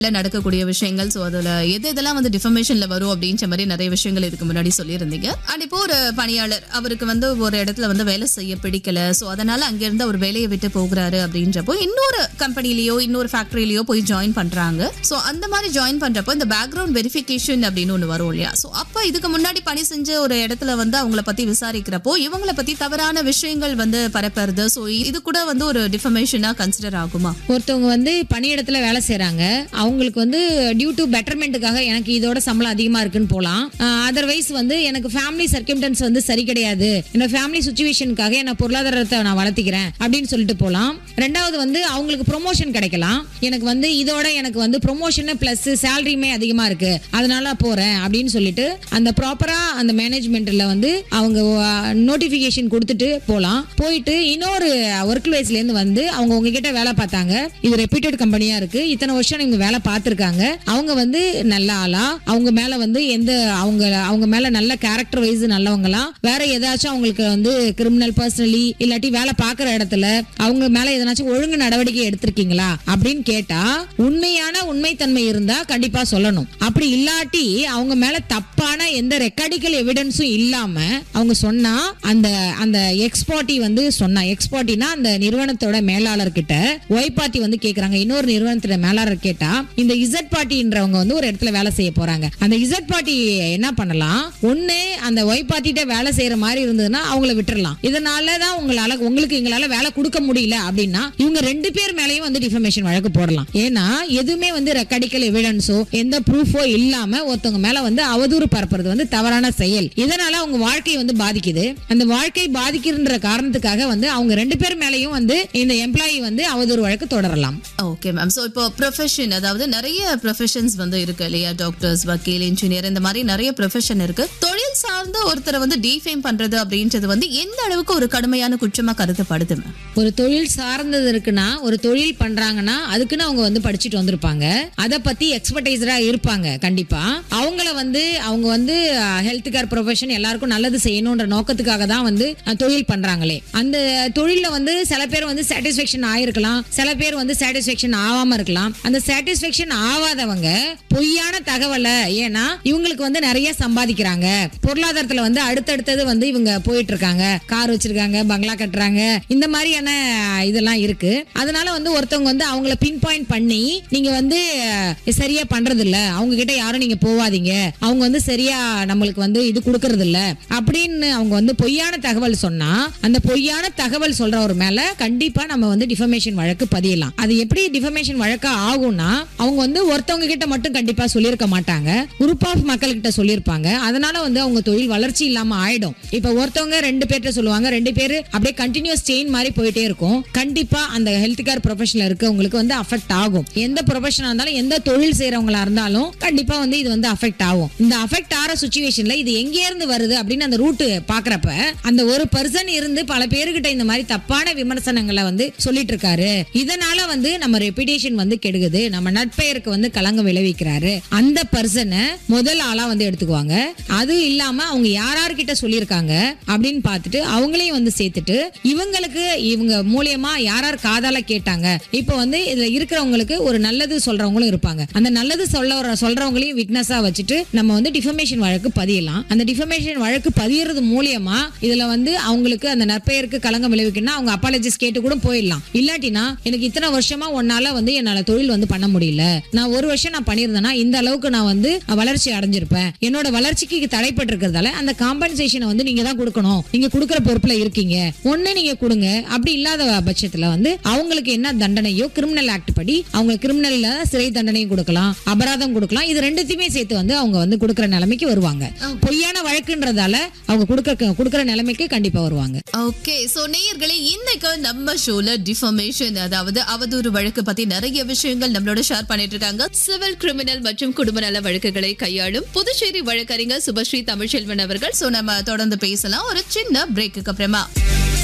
நடக்கக்கூடிய விஷயங்கள் ஸோ அதுல எது எதெல்லாம் வந்து டிஃபர்மேஷன்ல வரும் அப்படின்ற மாதிரி நிறைய விஷயங்கள் இதுக்கு முன்னாடி சொல்லியிருந்தீங்க அண்ட் இப்போ ஒரு பணியாளர் அவருக்கு வந்து ஒரு இடத்துல வந்து வேலை செய்ய பிடிக்கல ஸோ அதனால அங்கிருந்து அவர் வேலையை விட்டு போகிறாரு அப்படின்றப்போ இன்னொரு கம்பெனிலயோ இன்னொரு ஃபேக்டரியிலயோ போய் ஜாயின் பண்றாங்க ஸோ அந்த மாதிரி ஜாயின் பண்றப்போ இந்த பேக்ரவுண்ட் வெரிஃபிகேஷன் அப்படின்னு ஒன்று வரும் இல்லையா ஸோ அப்போ இதுக்கு முன்னாடி பணி செஞ்ச ஒரு இடத்துல வந்து அவங்கள பத்தி விசாரிக்கிறப்போ இவங்கள பத்தி தவறான விஷயங்கள் வந்து பரப்புறது ஸோ இது கூட வந்து ஒரு டிஃபர்மேஷனா கன்சிடர் ஆகுமா ஒருத்தவங்க வந்து பணியிடத்துல வேலை செய்றாங்க அவங்களுக்கு வந்து டியூ டு பெட்டர்மெண்ட்டுக்காக எனக்கு இதோட சம்பளம் அதிகமா இருக்குன்னு போலாம் அதர்வைஸ் வந்து எனக்கு ஃபேமிலி சர்க்கிம்டன்ஸ் வந்து சரி கிடையாது என்னோட ஃபேமிலி சுச்சுவேஷனுக்காக என்ன பொருளாதாரத்தை நான் வளர்த்திக்கிறேன் அப்படின்னு சொல்லிட்டு போலாம் ரெண்டாவது வந்து அவங்களுக்கு ப்ரொமோஷன் கிடைக்கலாம் எனக்கு வந்து இதோட எனக்கு வந்து ப்ரொமோஷன் பிளஸ் சேலரியுமே அதிகமா இருக்கு அதனால போறேன் அப்படின்னு சொல்லிட்டு அந்த ப்ராப்பரா அந்த மேனேஜ்மெண்ட்ல வந்து அவங்க நோட்டிபிகேஷன் கொடுத்துட்டு போலாம் போயிட்டு இன்னொரு ஒர்க் பிளேஸ்ல இருந்து வந்து அவங்க உங்ககிட்ட வேலை பார்த்தாங்க இது ரெப்யூட்டட் கம்பெனியா இருக்கு இத்தனை வருஷம் இவங்க வேலை பார்த்திருக்காங்க அவங்க வந்து நல்ல ஆளா அவங்க மேல வந்து எந்த அவங்க அவங்க மேல நல்ல கேரக்டர் வைஸ் நல்லவங்களாம் வேற ஏதாச்சும் அவங்களுக்கு வந்து கிரிமினல் பர்சனலி இல்லாட்டி வேலை பார்க்குற இடத்துல அவங்க மேல எதனாச்சும் ஒழுங்கு நடவடிக்கை எடுத்திருக்கீங்களா அப்படின்னு கேட்டா உண்மையான உண்மைத்தன்மை இருந்தா கண்டிப்பா சொல்லணும் அப்படி இல்லாட்டி அவங்க மேல தப்பான எந்த ரெக்கார்டிக்கல் எவிடன்ஸும் இல்லாம அவங்க சொன்னா அந்த அந்த எக்ஸ்பார்ட்டி வந்து சொன்னா எக்ஸ்பார்ட்டினா அந்த நிறுவனத்தோட மேலாளர் கிட்ட ஒய் பார்ட்டி வந்து கேக்குறாங்க இன்னொரு நிறுவனத்தோட மேலாளர் கேட்டா இந்த இசட் பார்ட்டின்றவங்க வந்து ஒரு இடத்துல வேலை செய்ய போறாங்க அந்த இசட் பார்ட்டி என்ன பண்ணலாம் ஒண்ணு அந்த ஒய் பார்ட்டிட்ட வேலை செய்யற மாதிரி இருந்ததுன்னா அவங்கள விட்டுறலாம் இதனால தான் உங்களால உங்களுக்கு எங்களால வேலை கொடுக்க முடியல அப்படின்னா இவங்க ரெண்டு பேர் மேலயும் வந்து டிஃபர்மேஷன் வழக்கு போடலாம் ஏன்னா எதுவுமே வந்து ரெக்கார்டிக்கல் எவிடன்ஸோ எந்த ப்ரூஃபோ இல்லாம ஒருத்தவங்க மேல வந்து அவதூறு பரப்புறது வந்து தவறான செயல் இதனால அவங்க வாழ்க்கை வந்து பாதிக்குது அந்த வாழ்க்கை பாதிக்கின்ற காரணத்துக்காக வந்து அவங்க ரெண்டு பேர் மேலயும் வந்து இந்த எம்ப்ளாயி வந்து அவதூறு வழக்கு தொடரலாம் ஓகே மேம் ஸோ இப்போ ப்ரொஃபஷன் அதாவது நிறைய ப்ரொஃபஷன்ஸ் வந்து இருக்கு இல்லையா டாக்டர்ஸ் வக்கீல் இன்ஜினியர் இந்த மாதிரி நிறைய ப்ரொஃபஷன் இருக்கு தொழில் சார்ந்த ஒருத்தரை வந்து டிஃபைம் பண்றது அப்படின்றது வந்து எந்த அளவுக்கு ஒரு கடுமையான குற்றமா கருதப்படுது மேம் ஒரு தொழில் சார்ந்தது இருக்குன்னா ஒரு தொழில் பண்றாங்கன்னா அதுக்குன்னு அவங்க வந்து படிச்சுட்டு வந்திருப்பாங்க அதை பத்தி எக்ஸ்பர்டைசரா இருப்பாங்க கண்டிப்பா அவங்கள வந்து அவங்க வந்து ஹெல்த் கேர் ப்ரொஃபஷன் எல்லாருக்கும் நல்லது செய்யணும்ன்ற நோக்கத்துக்காக தான் வந்து அஹ், தொழில் பண்றாங்களே அந்த தொழில்ல வந்து சில பேர் வந்து சாட்டிஸ்ஃபேக்ஷன் ஆயிருக்கலாம் சில பேர் வந்து சாட்டிஸ்ஃபேக்ஷன் ஆகாம இருக்கலாம் அந்த சாட்டிஸ்ஃபேக்ஷன் ஆகாதவங்க பொய்யான தகவலை ஏன்னா இவங்களுக்கு வந்து நிறைய சம்பாதிக்கிறாங்க பொருளாதாரத்துல வந்து அடுத்தடுத்தது வந்து இவங்க போயிட்டு இருக்காங்க கார் வச்சிருக்காங்க பங்களா கட்டுறாங்க இந்த மாதிரியான இதெல்லாம் இருக்கு அதனால வந்து ஒருத்தவங்க வந்து அவங்கள பின் பாயிண்ட் பண்ணி நீங்க வந்து அஹ், சரியா பண்றது இல்ல அவங்க கிட்ட யாரும் நீங்க போவாதீங்க அவங்க வந்து சரியா நம்மளுக்கு வந்து இது கொடுக்கறது இல்ல அப்படின்னு அவங்க வந்து பொய்யான தகவல் சொன்னா அந்த பொய்யான தகவல் சொல்றவர் மேல கண்டிப்பா நம்ம வந்து டிஃபர்மேஷன் வழக்கு பதியலாம் அது எப்படி டிஃபர்மேஷன் வழக்கா ஆகும்னா அவங்க வந்து ஒருத்தவங்க கிட்ட மட்டும் கண்டிப்பா சொல்லியிருக்க மாட்டாங்க குரூப் ஆஃப் மக்கள் கிட்ட சொல்லியிருப்பாங்க அதனால வந்து அவங்க தொழில் வளர்ச்சி இல்லாம ஆயிடும் இப்ப ஒருத்தவங்க ரெண்டு பேர்ட்ட சொல்லுவாங்க ரெண்டு பேரு அப்படியே கண்டினியூஸ் செயின் மாதிரி போயிட்டே இருக்கும் கண்டிப்பா அந்த ஹெல்த் கேர் ப்ரொஃபஷன்ல இருக்கவங்களுக்கு வந்து அஃபெக்ட் ஆகும் எந்த ப்ரொஃபஷனா இருந்தாலும் எந்த தொழில் செய்யறவங்களா இருந்தாலும் கண்டிப்பா வந்து இது வந்து அஃபெக்ட் ஆகும் இந்த அஃபெக்ட் ஆற சுச்சுவேஷன்ல இது எங்க இருந்து வருது அப்படின்னு அந்த ரூட் பாக்குறப்ப அந்த ஒரு பர்சன் இருந்து பல பேருக்கிட்ட இந்த மாதிரி தப்பான விமர்சனங்களை வந்து சொல்லிட்டு இருக்காரு இதனால வந்து நம்ம ரெputation வந்து கெடுகுது நம்ம நட்பெயருக்கு வந்து களங்கம் விளைவிக்கிறாரு அந்த பர்சனை முதல் ஆளா வந்து எடுத்துக்குவாங்க அது இல்லாம அவங்க யார் யார்கிட்ட சொல்லியிருக்காங்க அப்படின்னு பார்த்துட்டு அவங்களையும் வந்து சேர்த்துட்டு இவங்களுக்கு இவங்க மூலியமா யார் யார் காதால கேட்டாங்க இப்போ வந்து இதுல இருக்கிறவங்களுக்கு ஒரு நல்லது சொல்றவங்களும் இருப்பாங்க அந்த நல்லது சொல்ல சொல்றவங்களையும் விட்னஸா வச்சுட்டு நம்ம வந்து டிஃபர்மேஷன் வழக்கு பதியலாம் அந்த டிஃபர்மேஷன் வழக்கு பதியறது மூலியமா இதுல வந்து அவங்களுக்கு அந்த நற்பெயருக்கு களங்கம் விளைவிக்கணும்னா அவங்க அப்பாலஜிஸ் கேட்டு கூட போயிடலாம் இல்லாட்டினா எனக்கு இத்தனை வருஷமா உன்னால வந்து என்னால தொழில் வந்து பண்ண முடியல நான் ஒரு வருஷம் நான் பண்ணியிருந்தேன்னா இந்த அளவுக்கு நான் வந்து வளர்ச்சி அடைஞ்சிருப்பேன் என்னோட வளர்ச்சிக்கு தடைப்பட்டு இருக்கிறதால அந்த காம்பன்சேஷனை வந்து நீங்க தான் கொடுக்கணும் நீங்க கொடுக்குற பொறுப்புல இருக்கீங்க ஒண்ணு நீங்க கொடுங்க அப்படி இல்லாத பட்சத்துல வந்து அவங்களுக்கு என்ன தண்டனையோ கிரிமினல் ஆக்ட் படி அவங்க கிரிமினல்ல சிறை தண்டனையும் கொடுக்கலாம் அபராதம் கொடுக்கலாம் இது ரெண்டுத்தையுமே சேர்த்து வந்து அவங்க வந்து கொடுக்குற நிலைமைக்கு வருவாங்க பொய்யான வழக்குன்றதால அவங்க கொடுக்க கொடுக்குற நிலைமைக்கு கண்டிப்பா வருவாங்க ஓகே சோ நேயர்களே இன்னைக்கு நம்ம ஷோல டிஃபர்மேஷன் அதாவது அவதூறு வழக்கு பத்தி நிறைய விஷயங்கள் நம்மளோட ஷேர் பண்ணிட்டு இருக்காங்க சிவில் கிரிமினல் மற்றும் குடும்ப நல வழக்குகளை கையாளும் புதுச்சேரி வழக்கறிஞர் சுபஸ்ரீ தமிழ்ச்செல்வன் அவர்கள் சோ நம்ம தொடர்ந்து பேசலாம் ஒரு சின்ன பிரேக்குக்கு அப்புறமா